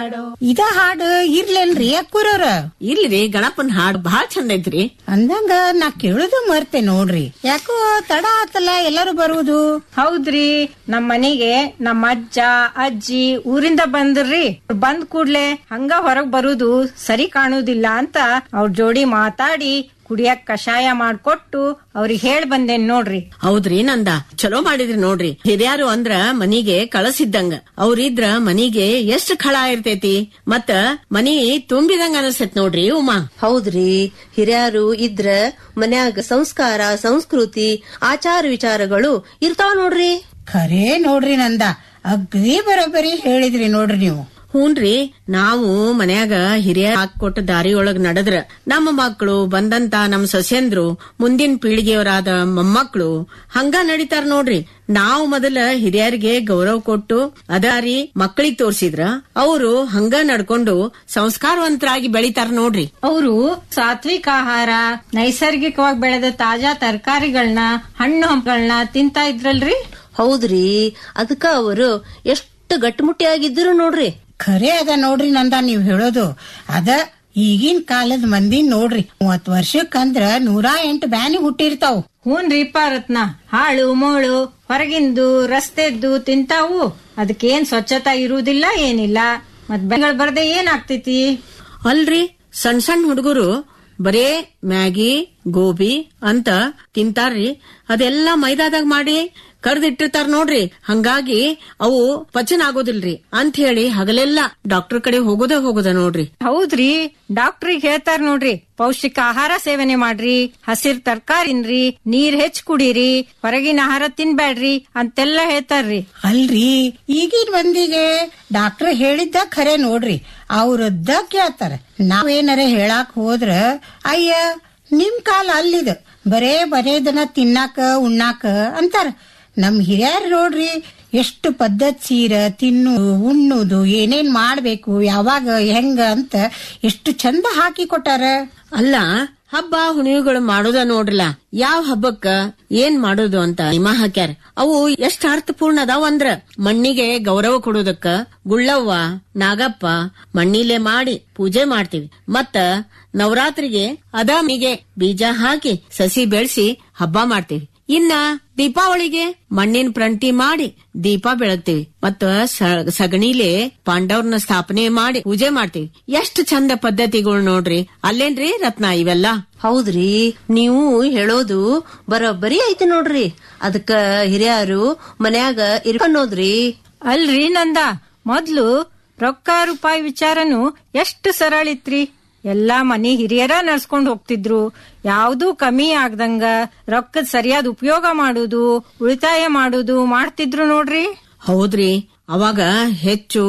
ಇದ ಹಾಡು ಇರ್ಲೇನ್ರಿ ಅಕ್ಕೂರವ್ರ ಇಲ್ರಿ ಗಣಪನ್ ಹಾಡ್ ಬಹಳ ಚಂದ ಐತ್ರಿ ಅಂದಂಗ ನಾ ಕೇಳುದು ಮರ್ತೆ ನೋಡ್ರಿ ಯಾಕೋ ತಡ ಆತಲ್ಲ ಎಲ್ಲರೂ ಬರುವುದು ಹೌದ್ರಿ ನಮ್ ಮನೆಗೆ ನಮ್ಮ ಅಜ್ಜ ಅಜ್ಜಿ ಊರಿಂದ ಬಂದ್ರಿ ಬಂದ್ ಕೂಡ್ಲೆ ಹಂಗ ಹೊರಗ್ ಬರುದು ಸರಿ ಕಾಣುದಿಲ್ಲ ಅಂತ ಅವ್ರ ಜೋಡಿ ಮಾತಾಡಿ ಕುಡಿಯಕ್ ಕಷಾಯ ಮಾಡ್ಕೊಟ್ಟು ಅವ್ರಿಗೆ ಹೇಳ್ ಬಂದೇನ್ ನೋಡ್ರಿ ಹೌದ್ರಿ ನಂದ ಚಲೋ ಮಾಡಿದ್ರಿ ನೋಡ್ರಿ ಹಿರಿಯರು ಅಂದ್ರ ಮನಿಗೆ ಕಳಸಿದ್ದಂಗ ಅವ್ರಿದ್ರ ಮನಿಗೆ ಎಷ್ಟ್ ಖಳ ಇರ್ತೈತಿ ಮತ್ತ ಮನಿ ತುಂಬಿದಂಗ ಅನಸ್ತೈತ್ ನೋಡ್ರಿ ಉಮಾ ಹೌದ್ರಿ ಹಿರಿಯರು ಇದ್ರ ಮನ್ಯಾಗ ಸಂಸ್ಕಾರ ಸಂಸ್ಕೃತಿ ಆಚಾರ ವಿಚಾರಗಳು ಇರ್ತಾವ ನೋಡ್ರಿ ಖರೇ ನೋಡ್ರಿ ನಂದ ಅಗ್ದಿ ಬರೋಬ್ಬರಿ ಹೇಳಿದ್ರಿ ನೋಡ್ರಿ ನೀವು ಹೂನ್ರಿ ನಾವು ಮನ್ಯಾಗ ಹಿರಿಯ ಹಾಕೊಟ್ಟ ದಾರಿಯೊಳಗ್ ನಡೆದ್ರ ನಮ್ಮ ಮಕ್ಕಳು ಬಂದಂತ ನಮ್ ಸೊಸೆಂದ್ರು ಮುಂದಿನ ಪೀಳಿಗೆಯವರಾದ ಮೊಮ್ಮಕ್ಕಳು ಹಂಗ ನಡೀತಾರ ನೋಡ್ರಿ ನಾವು ಮೊದಲ ಹಿರಿಯರಿಗೆ ಗೌರವ ಕೊಟ್ಟು ಅದಾರಿ ಮಕ್ಕಳಿಗೆ ತೋರ್ಸಿದ್ರ ಅವರು ಹಂಗ ನಡ್ಕೊಂಡು ಸಂಸ್ಕಾರವಂತರಾಗಿ ಬೆಳಿತಾರ ನೋಡ್ರಿ ಅವರು ಸಾತ್ವಿಕ ಆಹಾರ ನೈಸರ್ಗಿಕವಾಗಿ ಬೆಳೆದ ತಾಜಾ ತರಕಾರಿಗಳನ್ನ ಹಣ್ಣು ಹಂಪಗಳನ್ನ ತಿಂತಾ ಇದ್ರಲ್ರಿ ಹೌದ್ರಿ ಅದಕ್ಕ ಅವರು ಎಷ್ಟು ಗಟ್ಟಿಮುಟ್ಟಿಯಾಗಿದ್ರು ನೋಡ್ರಿ ಖರೆ ಅದ ನೋಡ್ರಿ ನಂದ ನೀವ್ ಹೇಳೋದು ಅದ ಈಗಿನ ಕಾಲದ ಮಂದಿ ನೋಡ್ರಿ ಮೂವತ್ ವರ್ಷಕ್ಕಂದ್ರ ನೂರಾ ಎಂಟು ಬ್ಯಾನಿ ಹುಟ್ಟಿರ್ತಾವ್ ಹೂನ್ರಿಪ್ಪ ರತ್ನ ಹಾಳು ಮೋಳು ಹೊರಗಿಂದು ರಸ್ತೆದ್ದು ತಿಂತಾವು ಅದಕ್ಕೇನ್ ಸ್ವಚ್ಛತಾ ಇರುವುದಿಲ್ಲ ಏನಿಲ್ಲ ಮತ್ ಬೆಂಗಳ ಬರ್ದೆ ಏನಾಗ್ತೈತಿ ಅಲ್ರಿ ಸಣ್ಣ ಸಣ್ಣ ಹುಡುಗರು ಬರೇ ಮ್ಯಾಗಿ ಗೋಬಿ ಅಂತ ತಿಂತಾರ್ರಿ ಅದೆಲ್ಲ ಮೈದಾದಾಗ ಮಾಡಿ ಕರ್ದಿಟ್ಟಿರ್ತಾರ ನೋಡ್ರಿ ಹಂಗಾಗಿ ಅವು ಪಚನ ಆಗೋದಿಲ್ರಿ ಅಂತ ಹೇಳಿ ಹಗಲೆಲ್ಲ ಡಾಕ್ಟರ್ ಕಡೆ ಹೋಗೋದೇ ಹೋಗೋದ ನೋಡ್ರಿ ಹೌದ್ರಿ ಡಾಕ್ಟ್ರಿಗೆ ಹೇಳ್ತಾರ ನೋಡ್ರಿ ಪೌಷ್ಟಿಕ ಆಹಾರ ಸೇವನೆ ಮಾಡ್ರಿ ಹಸಿರ್ ತರ್ಕಾರಿನ್ರಿ ನೀರ್ ಹೆಚ್ಚ್ ಕುಡೀರಿ ಹೊರಗಿನ ಆಹಾರ ತಿನ್ಬ್ಯಾಡ್ರಿ ಅಂತೆಲ್ಲ ಹೇಳ್ತಾರ್ರಿ ಅಲ್ರಿ ಈಗಿನ ಮಂದಿಗೆ ಡಾಕ್ಟರ್ ಹೇಳಿದ್ದ ಖರೆ ನೋಡ್ರಿ ಅವ್ರದ್ದ ಕೇಳ್ತಾರ ನಾವೇನಾರ ಹೇಳಾಕ್ ಹೋದ್ರ ಅಯ್ಯ ನಿಮ್ ಕಾಲ ಅಲ್ಲಿದ ಬರೇ ಬರೇದನ್ನ ತಿನ್ನಾಕ ಉಣ್ಣಾಕ ಅಂತಾರ ನಮ್ ಹಿರಿಯರ್ ನೋಡ್ರಿ ಎಷ್ಟು ಪದ್ಧತಿ ಸೀರ ತಿನ್ನು ಉಣ್ಣುದು ಏನೇನ್ ಮಾಡ್ಬೇಕು ಯಾವಾಗ ಹೆಂಗ ಅಂತ ಎಷ್ಟು ಚಂದ ಹಾಕಿ ಕೊಟ್ಟಾರ ಅಲ್ಲ ಹಬ್ಬ ಹುಣಿವುಗಳು ಮಾಡೋದ ನೋಡ್ರಲ್ಲ ಯಾವ ಹಬ್ಬಕ್ಕ ಏನ್ ಮಾಡೋದು ಅಂತ ನಿಮ ಹಾಕ್ಯಾರ ಅವು ಎಷ್ಟ್ ಅರ್ಥಪೂರ್ಣ ಅದಾವ ಅಂದ್ರ ಮಣ್ಣಿಗೆ ಗೌರವ ಕೊಡೋದಕ್ಕ ಗುಳ್ಳವ್ವ ನಾಗಪ್ಪ ಮಣ್ಣಿಲೆ ಮಾಡಿ ಪೂಜೆ ಮಾಡ್ತೀವಿ ಮತ್ತ ನವರಾತ್ರಿಗೆ ಅದಾಮಿಗೆ ಬೀಜ ಹಾಕಿ ಸಸಿ ಬೆಳೆಸಿ ಹಬ್ಬ ಮಾಡ್ತೀವಿ ಇನ್ನ ದೀಪಾವಳಿಗೆ ಮಣ್ಣಿನ ಪ್ರಂಟಿ ಮಾಡಿ ದೀಪ ಬೆಳಗ್ತೀವಿ ಮತ್ತ ಸ- ಸಗಣಿಲೆ ಪಾಂಡವ್ರನ್ನ ಸ್ಥಾಪನೆ ಮಾಡಿ ಪೂಜೆ ಮಾಡ್ತೀವಿ ಎಷ್ಟು ಚಂದ ಪದ್ಧತಿಗಳು ನೋಡ್ರಿ ಅಲ್ಲೇನ್ರಿ ರತ್ನ ಇವೆಲ್ಲ ಹೌದ್ರಿ ನೀವು ಹೇಳೋದು ಬರೋಬ್ಬರಿ ಐತಿ ನೋಡ್ರಿ ಅದಕ್ಕ ಹಿರಿಯರು ಮನ್ಯಾಗ ಇರ್ಕನ್ನೋದ್ರಿ ಅಲ್ರಿ ನಂದ ಮೊದ್ಲು ರೊಕ್ಕ ರೂಪಾಯಿ ವಿಚಾರನು ಎಷ್ಟು ಸರಳ ಇತ್ರಿ ಎಲ್ಲಾ ಮನಿ ಹಿರಿಯರ ನಡ್ಸ್ಕೊಂಡ್ ಹೋಗ್ತಿದ್ರು ಯಾವ್ದೂ ಕಮ್ಮಿ ಆಗ್ದಂಗ ರೊಕ್ಕದ ಸರಿಯಾದ ಉಪಯೋಗ ಮಾಡುದು ಉಳಿತಾಯ ಮಾಡುದು ಮಾಡ್ತಿದ್ರು ನೋಡ್ರಿ ಹೌದ್ರಿ ಅವಾಗ ಹೆಚ್ಚು